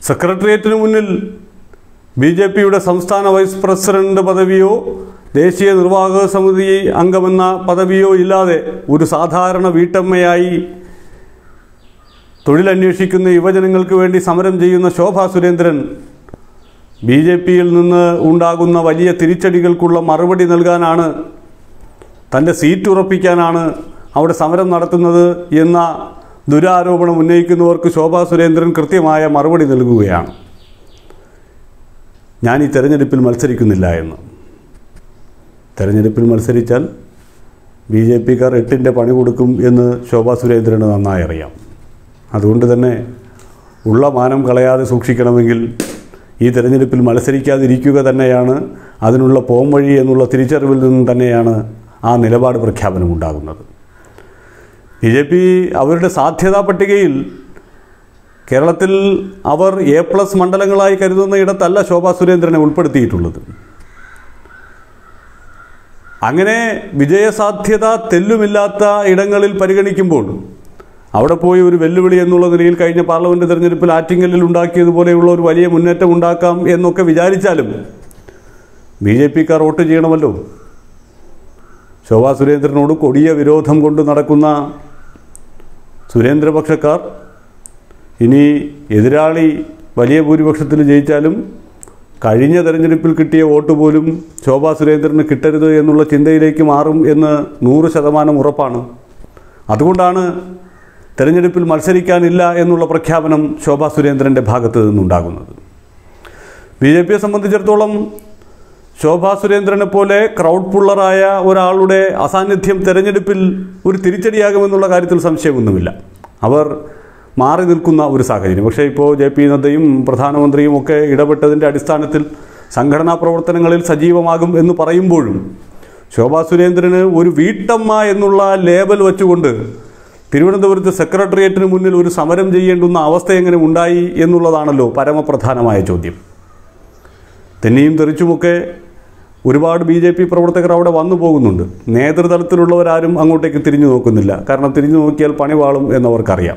സെക്രട്ടേറിയറ്റിന് മുന്നിൽ B J പിയുടെ സംസ്ഥാന വൈസ് പ്രസിഡന്റ് പദവിയോ ദേശീയ നിർവാഹക സമിതി അംഗമെന്ന പദവിയോ ഇല്ലാതെ ഒരു സാധാരണ വീട്ടമ്മയായി തൊഴിലന്വേഷിക്കുന്ന യുവജനങ്ങൾക്ക് വേണ്ടി സമരം ചെയ്യുന്ന ശോഭാ സുരേന്ദ്രൻ ബി ജെ പിയിൽ നിന്ന് ഉണ്ടാകുന്ന വലിയ തിരിച്ചടികൾക്കുള്ള മറുപടി നൽകാനാണ് തൻ്റെ സീറ്റ് ഉറപ്പിക്കാനാണ് അവിടെ സമരം നടത്തുന്നത് എന്ന ദുരാരോപണം ഉന്നയിക്കുന്നവർക്ക് ശോഭാ സുരേന്ദ്രൻ കൃത്യമായ മറുപടി നൽകുകയാണ് ഞാൻ ഈ തെരഞ്ഞെടുപ്പിൽ മത്സരിക്കുന്നില്ല എന്ന് തെരഞ്ഞെടുപ്പിൽ മത്സരിച്ചാൽ ബി ജെ പിക്കാർ എട്ടിൻ്റെ പണി കൊടുക്കും എന്ന് ശോഭാ സുരേന്ദ്രന് നന്നായി അറിയാം അതുകൊണ്ട് തന്നെ ഉള്ള മാനം കളയാതെ സൂക്ഷിക്കണമെങ്കിൽ ഈ തെരഞ്ഞെടുപ്പിൽ മത്സരിക്കാതിരിക്കുക തന്നെയാണ് അതിനുള്ള പോംവഴി എന്നുള്ള തിരിച്ചറിവിൽ നിന്നും തന്നെയാണ് ആ നിലപാട് പ്രഖ്യാപനം ഉണ്ടാകുന്നത് ബി ജെ പി അവരുടെ സാധ്യതാ പട്ടികയിൽ കേരളത്തിൽ അവർ എ പ്ലസ് മണ്ഡലങ്ങളായി കരുതുന്ന ഇടത്തല്ല ശോഭാ സുരേന്ദ്രനെ ഉൾപ്പെടുത്തിയിട്ടുള്ളത് അങ്ങനെ വിജയസാധ്യത തെല്ലുമില്ലാത്ത ഇടങ്ങളിൽ പരിഗണിക്കുമ്പോൾ അവിടെ പോയി ഒരു വെല്ലുവിളി എന്നുള്ള നിലയിൽ കഴിഞ്ഞ പാർലമെന്റ് തെരഞ്ഞെടുപ്പിൽ ആറ്റിങ്ങലിൽ ഉണ്ടാക്കിയതുപോലെയുള്ള ഒരു വലിയ മുന്നേറ്റം ഉണ്ടാക്കാം എന്നൊക്കെ വിചാരിച്ചാലും ബി ജെ പിക്കാർ വോട്ട് ചെയ്യണമല്ലോ ശോഭാ സുരേന്ദ്രനോട് കൊടിയ വിരോധം കൊണ്ട് നടക്കുന്ന സുരേന്ദ്രപക്ഷക്കാർ ഇനി എതിരാളി വലിയ ഭൂരിപക്ഷത്തിൽ ജയിച്ചാലും കഴിഞ്ഞ തെരഞ്ഞെടുപ്പിൽ കിട്ടിയ വോട്ട് പോലും ശോഭാ സുരേന്ദ്രന് കിട്ടരുത് എന്നുള്ള ചിന്തയിലേക്ക് മാറും എന്ന് നൂറ് ശതമാനം ഉറപ്പാണ് അതുകൊണ്ടാണ് തെരഞ്ഞെടുപ്പിൽ മത്സരിക്കാനില്ല എന്നുള്ള പ്രഖ്യാപനം ശോഭാ സുരേന്ദ്രൻ്റെ ഭാഗത്ത് നിന്നുണ്ടാകുന്നത് ബി ജെ പിയെ സംബന്ധിച്ചിടത്തോളം ശോഭാ സുരേന്ദ്രനെ പോലെ ക്രൗഡ് പുള്ളറായ ഒരാളുടെ അസാന്നിധ്യം തെരഞ്ഞെടുപ്പിൽ ഒരു തിരിച്ചടിയാകുമെന്നുള്ള കാര്യത്തിൽ സംശയമൊന്നുമില്ല അവർ മാറി നിൽക്കുന്ന ഒരു സാഹചര്യം പക്ഷേ ഇപ്പോൾ ജെ പി നദ്ദയും പ്രധാനമന്ത്രിയും ഒക്കെ ഇടപെട്ടതിൻ്റെ അടിസ്ഥാനത്തിൽ സംഘടനാ പ്രവർത്തനങ്ങളിൽ സജീവമാകും എന്ന് പറയുമ്പോഴും ശോഭാ സുരേന്ദ്രന് ഒരു വീട്ടമ്മ എന്നുള്ള ലേബൽ വെച്ചുകൊണ്ട് തിരുവനന്തപുരത്ത് സെക്രട്ടേറിയറ്റിന് മുന്നിൽ ഒരു സമരം ചെയ്യേണ്ടുന്ന അവസ്ഥ എങ്ങനെ ഉണ്ടായി എന്നുള്ളതാണല്ലോ പരമപ്രധാനമായ ചോദ്യം തെന്നിയും തെറിച്ചുമൊക്കെ ഒരുപാട് ബി ജെ പി പ്രവർത്തകർ അവിടെ വന്നു പോകുന്നുണ്ട് നേതൃതലത്തിലുള്ളവരാരും അങ്ങോട്ടേക്ക് തിരിഞ്ഞു നോക്കുന്നില്ല കാരണം തിരിഞ്ഞു നോക്കിയാൽ പണി വാളും എന്നവർക്കറിയാം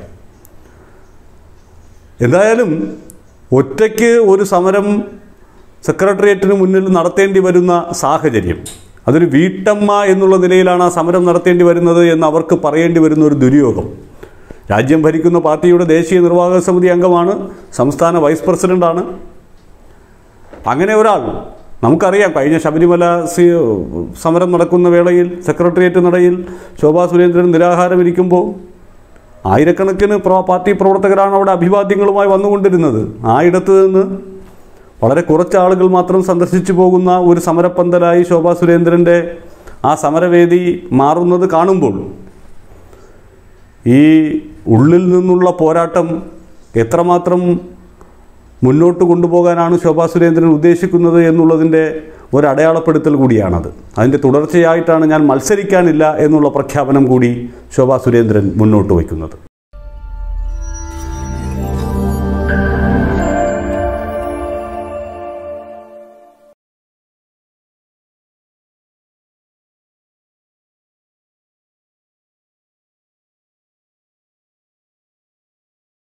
എന്തായാലും ഒറ്റയ്ക്ക് ഒരു സമരം സെക്രട്ടേറിയറ്റിന് മുന്നിൽ നടത്തേണ്ടി വരുന്ന സാഹചര്യം അതൊരു വീട്ടമ്മ എന്നുള്ള നിലയിലാണ് ആ സമരം നടത്തേണ്ടി വരുന്നത് എന്ന് അവർക്ക് പറയേണ്ടി വരുന്ന ഒരു ദുര്യോഗം രാജ്യം ഭരിക്കുന്ന പാർട്ടിയുടെ ദേശീയ നിർവാഹക സമിതി അംഗമാണ് സംസ്ഥാന വൈസ് പ്രസിഡന്റാണ് അങ്ങനെ ഒരാൾ നമുക്കറിയാം കഴിഞ്ഞ ശബരിമല സി സമരം നടക്കുന്ന വേളയിൽ സെക്രട്ടേറിയറ്റ് നടയിൽ ശോഭാ സുരേന്ദ്രൻ നിരാഹാരം ഇരിക്കുമ്പോൾ ആയിരക്കണക്കിന് പ്രോ പാർട്ടി പ്രവർത്തകരാണ് അവിടെ അഭിവാദ്യങ്ങളുമായി വന്നുകൊണ്ടിരുന്നത് ആ ഇടത്ത് നിന്ന് വളരെ കുറച്ച് ആളുകൾ മാത്രം സന്ദർശിച്ചു പോകുന്ന ഒരു സമരപ്പന്തലായി ശോഭാ സുരേന്ദ്രൻ്റെ ആ സമരവേദി മാറുന്നത് കാണുമ്പോൾ ഈ ഉള്ളിൽ നിന്നുള്ള പോരാട്ടം എത്രമാത്രം മുന്നോട്ട് കൊണ്ടുപോകാനാണ് ശോഭാ സുരേന്ദ്രൻ ഉദ്ദേശിക്കുന്നത് എന്നുള്ളതിൻ്റെ ഒരു അടയാളപ്പെടുത്തൽ കൂടിയാണത് അതിൻ്റെ തുടർച്ചയായിട്ടാണ് ഞാൻ മത്സരിക്കാനില്ല എന്നുള്ള പ്രഖ്യാപനം കൂടി ശോഭാ സുരേന്ദ്രൻ മുന്നോട്ട് വയ്ക്കുന്നത്